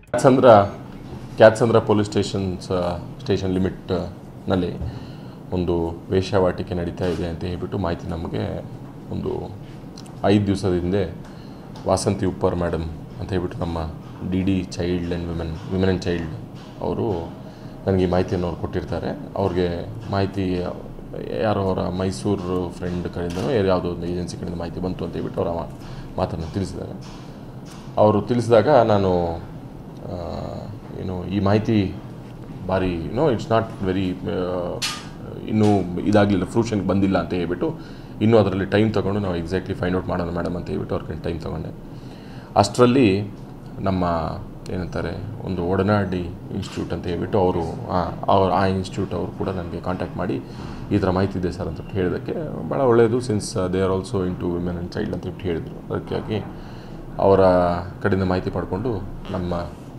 Kyathsandra Kyathsandra police stations station ಲಿಮಿಟ್ನಲ್ಲಿ ಒಂದು ವೇಶ್ಯಾವಾಟಿಕೆ ನಡೀತಾ ಇದೆ ಅಂತ ಹೇಳ್ಬಿಟ್ಟು ಮಾಹಿತಿ ನಮಗೆ ಒಂದು ಐದು ದಿವಸದ ಹಿಂದೆ ವಾಸಂತಿ ಉಪ್ಪರ್ ಮೇಡಮ್ ಅಂತ ಹೇಳ್ಬಿಟ್ಟು ನಮ್ಮ D D child and women women and child ಅವರು ನನಗೆ ಈ ಮಾಹಿತಿಯನ್ನು ಅವ್ರು ಕೊಟ್ಟಿರ್ತಾರೆ ಅವ್ರಿಗೆ ಮಾಹಿತಿ ಯಾರೋ ಅವರ ಮೈಸೂರು ಫ್ರೆಂಡ್ ಕಡೆಯಿಂದನೋ ಯಾವುದೋ ಒಂದು ಏಜೆನ್ಸಿ ಕಡೆಯಿಂದ ಮಾಹಿತಿ ಬಂತು ಅಂತ ಹೇಳ್ಬಿಟ್ಟು ಅವರ ಮಾತನ್ನು ತಿಳಿಸಿದ್ದಾರೆ ಅವರು ತಿಳಿಸಿದಾಗ ನಾನು ಆ, ಏನು ಈ ಮಾಹಿತಿ ಭಾರಿ ನೋ ಇಟ್ಸ್ ನಾಟ್ ವೆರಿ ಇನ್ನೂ ಇದಾಗಲಿಲ್ಲ ಫ್ರೂಷನ್ಗೆ ಬಂದಿಲ್ಲ ಅಂತ ಹೇಳ್ಬಿಟ್ಟು ಇನ್ನೂ ಅದರಲ್ಲಿ ಟೈಮ್ ತೊಗೊಂಡು ನಾವು ಎಕ್ಸಾಕ್ಟ್ಲಿ ಫೈಂಡ್ ಔಟ್ ಮಾಡೋಣ ಮೇಡಮ್ ಅಂತ ಹೇಳ್ಬಿಟ್ಟು ಅವ್ರ ಟೈಮ್ ತೊಗೊಂಡೆ ಅಷ್ಟರಲ್ಲಿ ನಮ್ಮ ಏನಂತಾರೆ ಒಂದು ಒಡನಾಡಿ ಇನ್ಸ್ಟಿಟ್ಯೂಟ್ ಅಂತ ಹೇಳ್ಬಿಟ್ಟು ಅವರು ಅವ್ರ ಆ ಇನ್ಸ್ಟಿಟ್ಯೂಟ್ ಅವರು ಕೂಡ ನನಗೆ ಕಾಂಟ್ಯಾಕ್ಟ್ ಮಾಡಿ ಈ ಥರ ಮಾಹಿತಿ ಇದೆ ಸರ್ ಅಂತ ಹೇಳಿದ್ದಕ್ಕೆ ಭಾಳ ಒಳ್ಳೆಯದು since they are also into women and child ಅಂತ ಹೇಳ್ಬಿಟ್ಟು ಹೇಳಿದರು ಅದಕ್ಕಾಗಿ ಅವರ ಕಡೆಯಿಂದ ಮಾಹಿತಿ ಪಡ್ಕೊಂಡು ನಮ್ಮ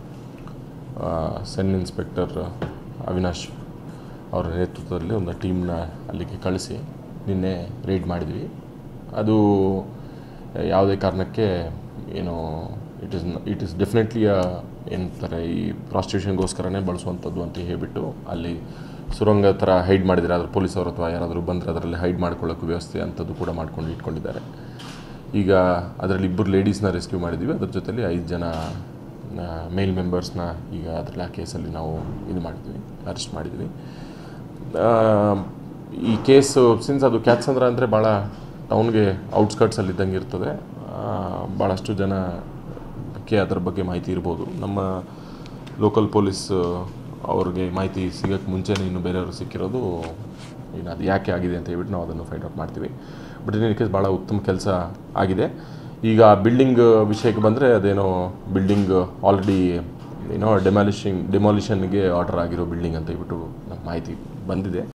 ಸೆನ್ ಇನ್ಸ್ಪೆಕ್ಟರ್ ಅವಿನಾಶ್ ಅವರ ನೇತೃತ್ವದಲ್ಲಿ ಒಂದು ಟೀಮ್ನ ಅಲ್ಲಿಗೆ ಕಳಿಸಿ ನಿನ್ನೆ ರೈಡ್ ಮಾಡಿದ್ವಿ ಅದು ಯಾವುದೇ ಕಾರಣಕ್ಕೆ ಏನು it is it is definitely ಏನಂತಾರೆ ಈ ಪ್ರಾಸ್ಟಿಟ್ಯೂಷನ್ಗೋಸ್ಕರನೇ ಬಳಸುವಂಥದ್ದು ಅಂತ ಹೇಳ್ಬಿಟ್ಟು ಅಲ್ಲಿ ಸುರಂಗ ಥರ ಹೈಡ್ ಮಾಡಿದರೆ ಅದ್ರ ಪೊಲೀಸವರು ಅಥವಾ ಯಾರಾದರೂ ಬಂದರೆ ಅದರಲ್ಲಿ ಹೈಡ್ ಮಾಡ್ಕೊಳ್ಳೋಕ್ಕೂ ವ್ಯವಸ್ಥೆ ಅಂಥದ್ದು ಕೂಡ ಮಾಡ್ಕೊಂಡು ಇಟ್ಕೊಂಡಿದ್ದಾರೆ ಈಗ ಅದರಲ್ಲಿ ಇಬ್ಬರು ಲೇಡೀಸ್ನ ರೆಸ್ಕ್ಯೂ ಮಾಡಿದ್ದೀವಿ ಅದ್ರ ಜೊತೆಲಿ ಐದು ಜನ ಮೇಲ್ ಮೆಂಬರ್ಸ್ನ ಈಗ ಅದರಲ್ಲಿ ಆ ಕೇಸಲ್ಲಿ ನಾವು ಇದು ಮಾಡಿದ್ವಿ ಅರೆಸ್ಟ್ ಮಾಡಿದ್ವಿ ಆ, ಈ ಕೇಸು ಸಿನ್ಸ್ ಅದು ಕ್ಯಾತ್ಸಂದ್ರ ಅಂದರೆ ಭಾಳ ಟೌನ್ಗೆ ಔಟ್ಸ್ಕಟ್ಸಲ್ಲಿ ಇದ್ದಂಗೆ ಇರ್ತದೆ ಆ, ಭಾಳಷ್ಟು ಜನಕ್ಕೆ ಅದರ ಬಗ್ಗೆ ಮಾಹಿತಿ ಇರ್ಬೋದು ನಮ್ಮ ಲೋಕಲ್ ಪೊಲೀಸ್ ಅವ್ರಿಗೆ ಮಾಹಿತಿ ಸಿಗೋಕ್ಕೆ ಮುಂಚೆನೇ ಇನ್ನು ಬೇರೆಯವರು ಸಿಕ್ಕಿರೋದು ಇನ್ನು ಅದು ಯಾಕೆ ಆಗಿದೆ ಅಂತ ಹೇಳ್ಬಿಟ್ಟು ನಾವು ಅದನ್ನು ಫೈಂಡ್ ಔಟ್ ಮಾಡ್ತೀವಿ ಬಟ್ ಇನ್ ಕೇಸ್ ಭಾಳ ಉತ್ತಮ ಕೆಲಸ ಆಗಿದೆ ಈಗ ಬಿಲ್ಡಿಂಗ್ ವಿಷಯಕ್ಕೆ ಬಂದರೆ ಅದೇನೋ ಬಿಲ್ಡಿಂಗ್ ಆಲ್ರೆಡಿ ಏನೋ ಡೆಮಾಲಿಷಿಂಗ್ ಡೆಮಾಲಿಷನ್ಗೆ ಆರ್ಡರ್ ಆಗಿರೋ ಬಿಲ್ಡಿಂಗ್ ಅಂತ ಹೇಳ್ಬಿಟ್ಟು ನಮ್ಗೆ ಮಾಹಿತಿ ಬಂದಿದೆ